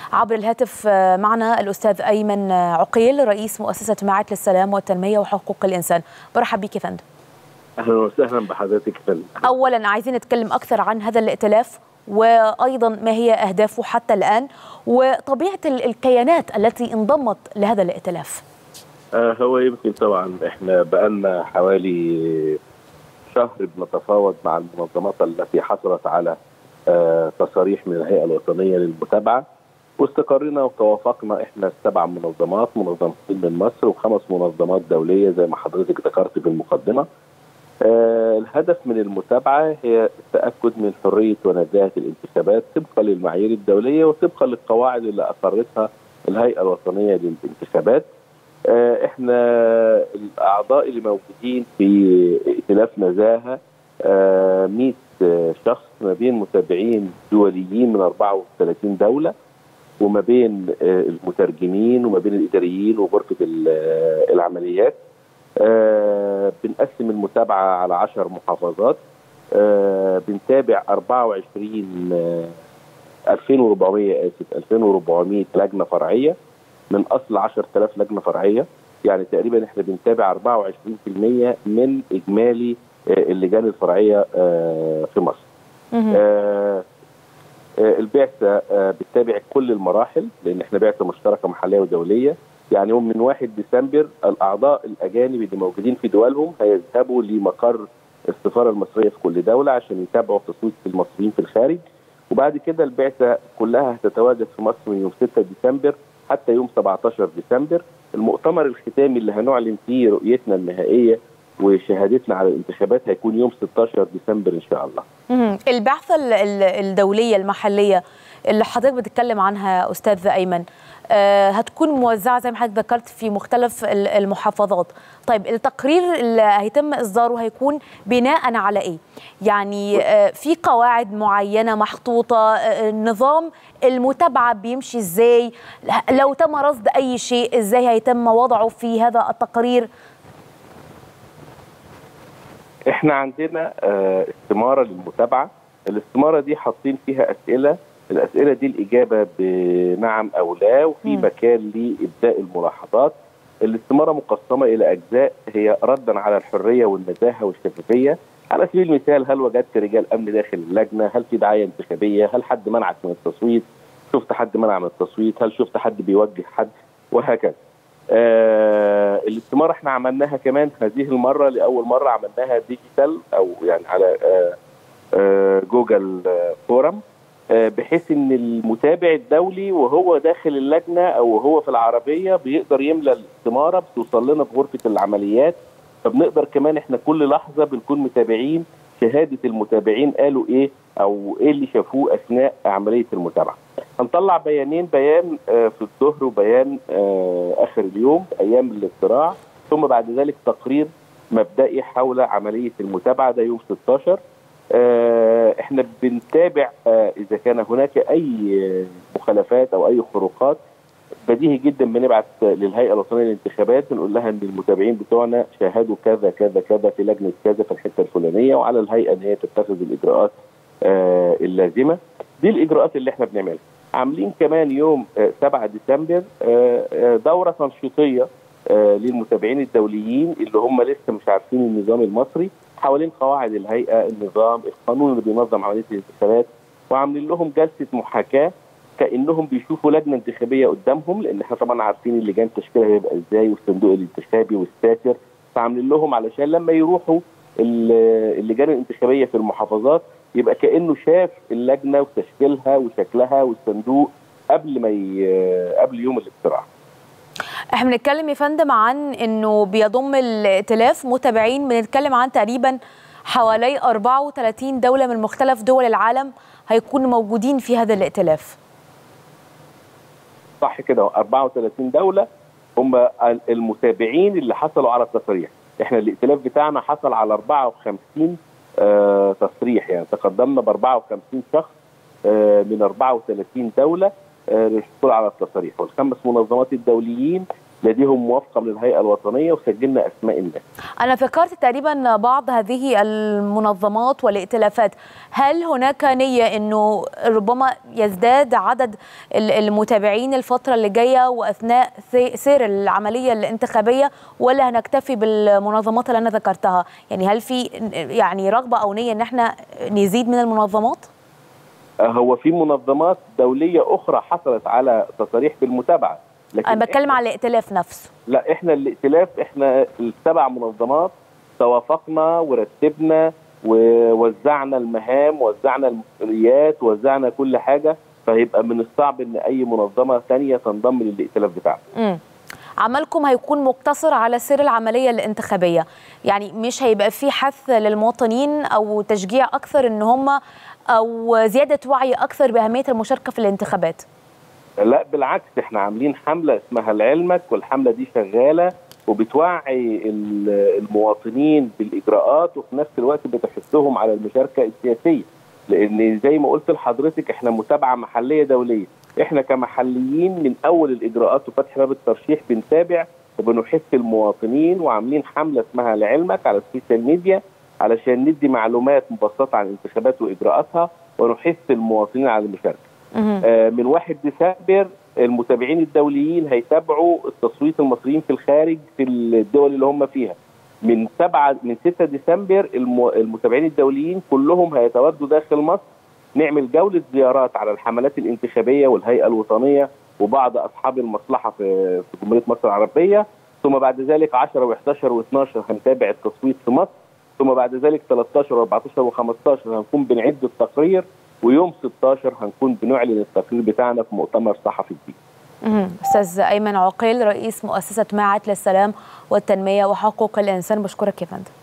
عبر الهاتف معنا الأستاذ أيمن عقيل رئيس مؤسسة معة للسلام والتنمية وحقوق الإنسان برحب بك يا فندم اهلا وسهلا بحضرتك يا فندم أولا عايزين نتكلم أكثر عن هذا الائتلاف وأيضا ما هي أهدافه حتى الآن وطبيعة الكيانات التي انضمت لهذا الائتلاف آه هو يمكن طبعا احنا بقالنا حوالي شهر بنتفاوض مع المنظمات التي حصلت على آه تصاريح من الهيئه الوطنيه للمتابعه واستقرينا وتوافقنا احنا السبع منظمات منظمتين من مصر وخمس منظمات دوليه زي ما حضرتك ذكرت في المقدمه. آه الهدف من المتابعه هي التاكد من حريه ونزاهه الانتخابات طبقا للمعايير الدوليه وطبقا للقواعد اللي اقرتها الهيئه الوطنيه للانتخابات. آه احنا الاعضاء اللي موجودين في ائتلاف نزاهه آه 100 شخص ما بين متابعين دوليين من 34 دوله وما بين المترجمين وما بين الاداريين وغرفه العمليات بنقسم المتابعه على 10 محافظات بنتابع 24 2400 اسف 2400 لجنه فرعيه من اصل 10000 لجنه فرعيه يعني تقريبا احنا بنتابع 24% من اجمالي اللجان الفرعيه في مصر. آه البعثه بتتابع كل المراحل لان احنا بعثه مشتركه محليه ودوليه يعني يوم من 1 ديسمبر الاعضاء الاجانب اللي موجودين في دولهم هيذهبوا لمقر السفاره المصريه في كل دوله عشان يتابعوا تصويت المصريين في الخارج وبعد كده البعثه كلها هتتواجد في مصر من يوم 6 ديسمبر حتى يوم 17 ديسمبر المؤتمر الختامي اللي هنعلن فيه رؤيتنا النهائيه وشهادتنا على الانتخابات هيكون يوم 16 ديسمبر ان شاء الله. البعثه الدوليه المحليه اللي حضرتك بتتكلم عنها استاذ ايمن هتكون موزعه زي ما حضرتك ذكرت في مختلف المحافظات. طيب التقرير اللي هيتم اصداره هيكون بناء على ايه؟ يعني في قواعد معينه محطوطه نظام المتابعه بيمشي ازاي؟ لو تم رصد اي شيء ازاي هيتم وضعه في هذا التقرير؟ احنا عندنا اه استماره للمتابعه الاستماره دي حاطين فيها اسئله الاسئله دي الاجابه بنعم او لا وفي مكان لابداء الملاحظات الاستماره مقسمه الى اجزاء هي ردا على الحريه والنزاهه والشفافيه على سبيل المثال هل وجدت رجال امن داخل اللجنه؟ هل في دعايه انتخابيه؟ هل حد منعك من التصويت؟ شفت حد منع من التصويت؟ هل شفت حد بيوجه حد؟ وهكذا. آه الاستماره احنا عملناها كمان هذه المره لاول مره عملناها ديجيتال او يعني على آه آه جوجل آه فورم آه بحيث ان المتابع الدولي وهو داخل اللجنه او هو في العربيه بيقدر يملى الاستماره بتوصل لنا في غرفه العمليات فبنقدر كمان احنا كل لحظه بنكون متابعين شهاده المتابعين قالوا ايه او ايه اللي شافوه اثناء عمليه المتابعه. هنطلع بيانين بيان آه في الظهر وبيان آه اخر اليوم ايام الاقتراع ثم بعد ذلك تقرير مبدئي حول عمليه المتابعه ده يوم 16 آه احنا بنتابع اذا كان هناك اي مخالفات او اي خروقات بديهي جدا بنبعت للهيئه الوطنيه للانتخابات بنقول لها ان المتابعين بتوعنا شاهدوا كذا كذا كذا في لجنه كذا في الحته الفلانيه وعلى الهيئه ان هي تتخذ الاجراءات آه اللازمه دي الاجراءات اللي احنا بنعملها عاملين كمان يوم آه 7 ديسمبر آه دوره تنشيطيه للمتابعين الدوليين اللي هم لسه مش عارفين النظام المصري حوالين قواعد الهيئه النظام القانون اللي بينظم عمليه الانتخابات وعاملين لهم جلسه محاكاه كانهم بيشوفوا لجنه انتخابيه قدامهم لان احنا طبعا عارفين اللجان تشكيلها هيبقى ازاي والصندوق الانتخابي والساتر فعاملين لهم علشان لما يروحوا اللجان الانتخابيه في المحافظات يبقى كانه شاف اللجنه وتشكيلها وشكلها والصندوق قبل ما ي... قبل يوم الاقتراع. احنا بنتكلم يا فندم عن انه بيضم الائتلاف متابعين بنتكلم عن تقريبا حوالي 34 دوله من مختلف دول العالم هيكونوا موجودين في هذا الائتلاف. صح كده 34 دوله هم المتابعين اللي حصلوا على التصريح احنا الائتلاف بتاعنا حصل على 54 آه تصريح يعني تقدمنا ب 54 شخص آه من 34 دوله آه للحصول على التصاريح والخمس منظمات الدوليين لديهم موافقه من الهيئه الوطنيه وسجلنا اسماء الناس. انا فكرت تقريبا بعض هذه المنظمات والائتلافات هل هناك نيه انه ربما يزداد عدد المتابعين الفتره اللي جايه واثناء سير العمليه الانتخابيه ولا هنكتفي بالمنظمات اللي انا ذكرتها يعني هل في يعني رغبه او نيه ان احنا نزيد من المنظمات هو في منظمات دوليه اخرى حصلت على تصاريح بالمتابعه لكن انا بتكلم على الائتلاف نفسه لا احنا الائتلاف احنا السبع منظمات توافقنا ورتبنا ووزعنا المهام وزعنا المسؤوليات وزعنا كل حاجه فهيبقى من الصعب ان اي منظمه ثانيه تنضم للائتلاف بتاعنا امم عملكم هيكون مقتصر على سير العمليه الانتخابيه يعني مش هيبقى في حث للمواطنين او تشجيع اكثر ان هم او زياده وعي اكثر باهميه المشاركه في الانتخابات لا بالعكس احنا عاملين حمله اسمها لعلمك والحمله دي شغاله وبتوعي المواطنين بالاجراءات وفي نفس الوقت بتحثهم على المشاركه السياسيه لان زي ما قلت لحضرتك احنا متابعه محليه دوليه احنا كمحليين من اول الاجراءات وفتح باب الترشيح بنتابع وبنحث المواطنين وعاملين حمله اسمها لعلمك على السوشيال ميديا علشان ندي معلومات مبسطه عن الانتخابات واجراءاتها ونحث المواطنين على المشاركه. آه من 1 ديسمبر المتابعين الدوليين هيتابعوا التصويت المصريين في الخارج في الدول اللي هم فيها. من 7 من 6 ديسمبر المتابعين الدوليين كلهم هيتواجدوا داخل مصر نعمل جوله زيارات على الحملات الانتخابيه والهيئه الوطنيه وبعض اصحاب المصلحه في في جمهوريه مصر العربيه ثم بعد ذلك 10 و11 و12 هنتابع التصويت في مصر ثم بعد ذلك 13 و14 و15 هنكون بنعد التقرير ويوم 16 هنكون بنعلن التقرير بتاعنا في مؤتمر صحفي جديد. استاذ ايمن عقيل رئيس مؤسسه معهد للسلام والتنميه وحقوق الانسان بشكرك يا فندم.